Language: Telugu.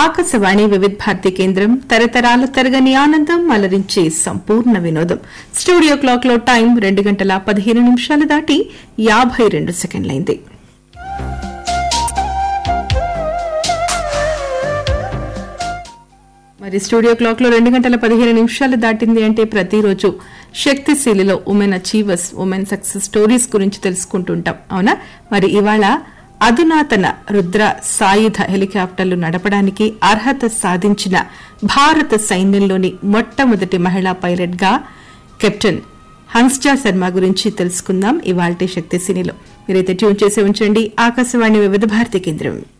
ఆకాశవాణి వివిధ్ భారతి కేంద్రం తరతరాల తరగని ఆనందం అలరించే సంపూర్ణ వినోదం స్టూడియో క్లాక్ లో టైం రెండు గంటల పదిహేను నిమిషాలు దాటి యాభై రెండు సెకండ్లైంది మరి స్టూడియో క్లాక్ లో రెండు గంటల పదిహేను నిమిషాలు దాటింది అంటే ప్రతిరోజు శక్తిశీలిలో women achievers women success stories గురించి తెలుసుకుంటుంటాం అవునా మరి ఇవాళ అధునాతన రుద్ర సాయుధ హెలికాప్టర్లు నడపడానికి అర్హత సాధించిన భారత సైన్యంలోని మొట్టమొదటి మహిళా పైలట్ గా కెప్టెన్ హన్స్జా శర్మ గురించి తెలుసుకుందాం ఇవాల్టి శక్తిశీలిలో మీరైతే ట్యూన్ చేసి ఉంచండి ఆకాశవాణి వివిధ భారతి కేంద్రం